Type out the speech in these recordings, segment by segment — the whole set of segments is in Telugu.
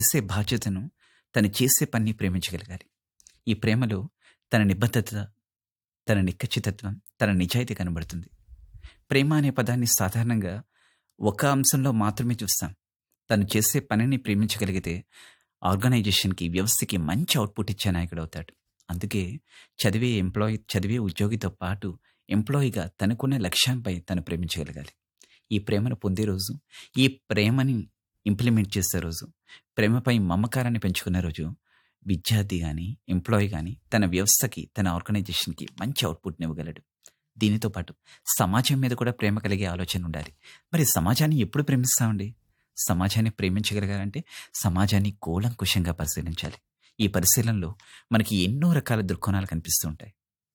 చేసే బాధ్యతను తను చేసే పని ప్రేమించగలగాలి ఈ ప్రేమలో తన నిబద్ధత తన నిక్కచ్చితత్వం తన నిజాయితీ కనబడుతుంది ప్రేమ అనే పదాన్ని సాధారణంగా ఒక అంశంలో మాత్రమే చూస్తాం తను చేసే పనిని ప్రేమించగలిగితే ఆర్గనైజేషన్కి వ్యవస్థకి మంచి అవుట్పుట్ ఇచ్చే నాయకుడు అవుతాడు అందుకే చదివే ఎంప్లాయీ చదివే ఉద్యోగితో పాటు ఎంప్లాయీగా తనకున్న లక్ష్యంపై తను ప్రేమించగలగాలి ఈ ప్రేమను పొందే రోజు ఈ ప్రేమని ఇంప్లిమెంట్ చేసే రోజు ప్రేమపై మమకారాన్ని పెంచుకున్న రోజు విద్యార్థి కానీ ఎంప్లాయీ కానీ తన వ్యవస్థకి తన ఆర్గనైజేషన్కి మంచి అవుట్పుట్ని ఇవ్వగలడు దీనితో పాటు సమాజం మీద కూడా ప్రేమ కలిగే ఆలోచన ఉండాలి మరి సమాజాన్ని ఎప్పుడు ప్రేమిస్తామండి సమాజాన్ని ప్రేమించగలగాలంటే సమాజాన్ని కూలంకుషంగా పరిశీలించాలి ఈ పరిశీలనలో మనకి ఎన్నో రకాల దృక్కోణాలు కనిపిస్తూ ఉంటాయి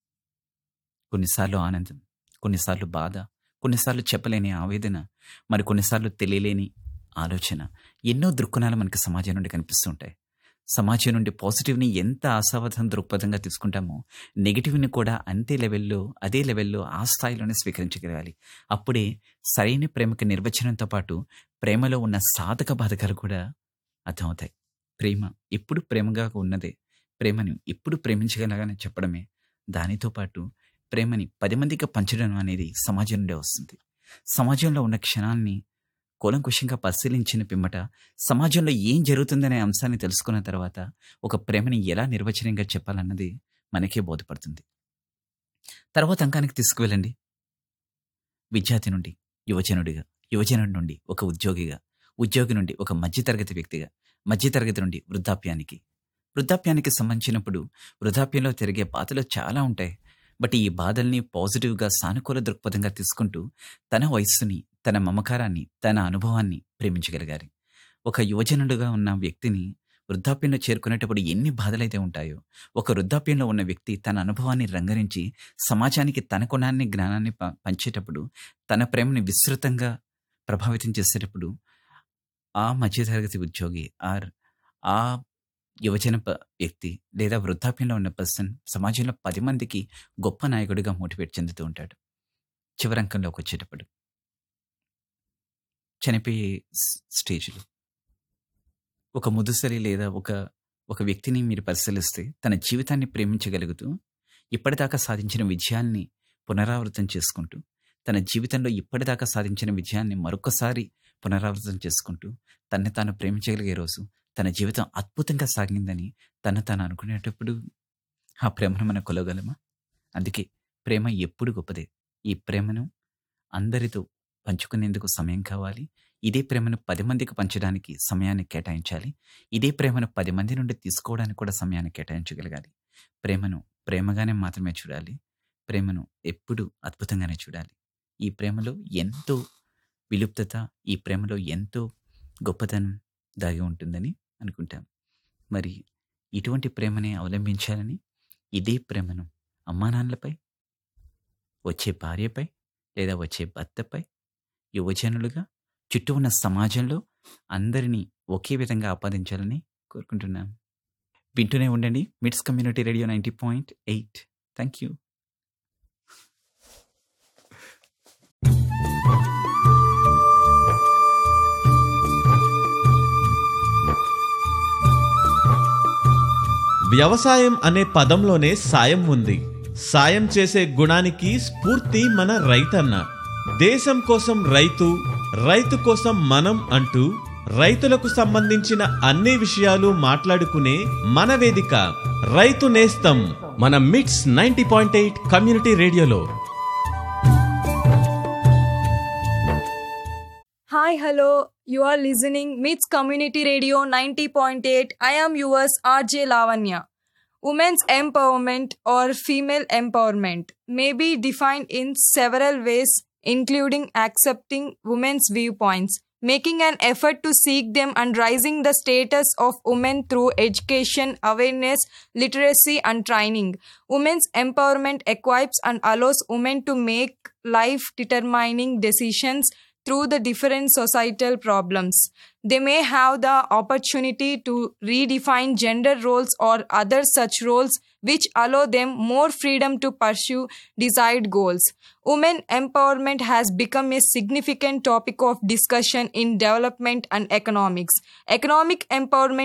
కొన్నిసార్లు ఆనందం కొన్నిసార్లు బాధ కొన్నిసార్లు చెప్పలేని ఆవేదన మరి కొన్నిసార్లు తెలియలేని ఆలోచన ఎన్నో దృక్కోణాలు మనకి సమాజం నుండి కనిపిస్తూ ఉంటాయి సమాజం నుండి పాజిటివ్ని ఎంత ఆశావాదం దృక్పథంగా తీసుకుంటామో నెగిటివ్ని కూడా అంతే లెవెల్లో అదే లెవెల్లో ఆ స్థాయిలోనే స్వీకరించగలగాలి అప్పుడే సరైన ప్రేమకి నిర్వచనంతో పాటు ప్రేమలో ఉన్న సాధక బాధకాలు కూడా అర్థమవుతాయి ప్రేమ ఎప్పుడు ప్రేమగా ఉన్నదే ప్రేమను ఎప్పుడు ప్రేమించగలగానే చెప్పడమే దానితో పాటు ప్రేమని పది మందికి పంచడం అనేది సమాజం నుండే వస్తుంది సమాజంలో ఉన్న క్షణాల్ని కూలంకుషంగా పరిశీలించిన పిమ్మట సమాజంలో ఏం జరుగుతుందనే అంశాన్ని తెలుసుకున్న తర్వాత ఒక ప్రేమని ఎలా నిర్వచనంగా చెప్పాలన్నది మనకే బోధపడుతుంది తర్వాత అంకానికి తీసుకువెళ్ళండి విద్యార్థి నుండి యువజనుడిగా యువజనుడి నుండి ఒక ఉద్యోగిగా ఉద్యోగి నుండి ఒక మధ్యతరగతి వ్యక్తిగా మధ్యతరగతి నుండి వృద్ధాప్యానికి వృద్ధాప్యానికి సంబంధించినప్పుడు వృద్ధాప్యంలో తిరిగే బాధలు చాలా ఉంటాయి బట్ ఈ బాధల్ని పాజిటివ్గా సానుకూల దృక్పథంగా తీసుకుంటూ తన వయస్సుని తన మమకారాన్ని తన అనుభవాన్ని ప్రేమించగలిగారు ఒక యువజనుడుగా ఉన్న వ్యక్తిని వృద్ధాప్యంలో చేరుకునేటప్పుడు ఎన్ని బాధలైతే ఉంటాయో ఒక వృద్ధాప్యంలో ఉన్న వ్యక్తి తన అనుభవాన్ని రంగరించి సమాజానికి తన కొనాన్ని జ్ఞానాన్ని ప- పంచేటప్పుడు తన ప్రేమని విస్తృతంగా ప్రభావితం చేసేటప్పుడు ఆ మధ్యతరగతి ఉద్యోగి ఆర్ ఆ యువజన ప- వ్యక్తి లేదా వృద్ధాప్యంలో ఉన్న పర్సన్ సమాజంలో పది మందికి గొప్ప నాయకుడిగా మోటివేట్ చెందుతూ ఉంటాడు చివరంకంలోకి వచ్చేటప్పుడు చనిపోయే స్- స్టేజ్లో ఒక ముదుసరి లేదా ఒక ఒక వ్యక్తిని మీరు పరిశీలిస్తే తన జీవితాన్ని ప్రేమించగలుగుతూ ఇప్పటిదాకా సాధించిన విజయాల్ని పునరావృతం చేసుకుంటూ తన జీవితంలో ఇప్పటిదాకా సాధించిన విజయాన్ని మరొకసారి పునరావృతం చేసుకుంటూ తన్ని తాను ప్రేమించగలిగే రోజు తన జీవితం అద్భుతంగా సాగిందని తను తాను అనుకునేటప్పుడు ఆ ప్రేమను మనం కొలగలమా అందుకే ప్రేమ ఎప్పుడు గొప్పదే ఈ ప్రేమను అందరితో పంచుకునేందుకు సమయం కావాలి ఇదే ప్రేమను పది మందికి పంచడానికి సమయాన్ని కేటాయించాలి ఇదే ప్రేమను పది మంది నుండి తీసుకోవడానికి కూడా సమయాన్ని కేటాయించగలగాలి ప్రేమను ప్రేమగానే మాత్రమే చూడాలి ప్రేమను ఎప్పుడు అద్భుతంగానే చూడాలి ఈ ప్రేమలో ఎంతో విలుప్తత ఈ ప్రేమలో ఎంతో గొప్పతనం దాగి ఉంటుందని అనుకుంటాం మరి ఇటువంటి ప్రేమని అవలంబించాలని ఇదే ప్రేమను అమ్మానాన్నలపై వచ్చే భార్యపై లేదా వచ్చే భర్తపై యువజనులుగా చుట్టూ ఉన్న సమాజంలో అందరినీ ఒకే విధంగా ఆపాదించాలని కోరుకుంటున్నాను వింటూనే ఉండండి MITS community radio ninety point eight thank you వ్యవసాయం అనే పదంలోనే సాయం ఉంది సాయం చేసే గుణానికి స్ఫూర్తి మన రైతన్న దేశం కోసం రైతు రైతు కోసం మనం అంటూ రైతులకు సంబంధించిన అన్ని విషయాలు మాట్లాడుకునే మన వేదిక రైతు నేస్తం మన MITS ninety point eight community రేడియోలో Hi, hello. You are listening Meets Community Radio 90.8. I am yours RJ Lavanya. Women's empowerment or female empowerment may be defined in several ways, including accepting women's viewpoints, making an effort to seek them, and raising the status of women through education, awareness, literacy, and training. Women's empowerment equips and allows women to make life determining decisions through the different societal problems. They may have the opportunity to redefine gender roles or other such roles which allow them more freedom to pursue desired goals. Women empowerment has become a significant topic of discussion in development and economics. Economic empowerment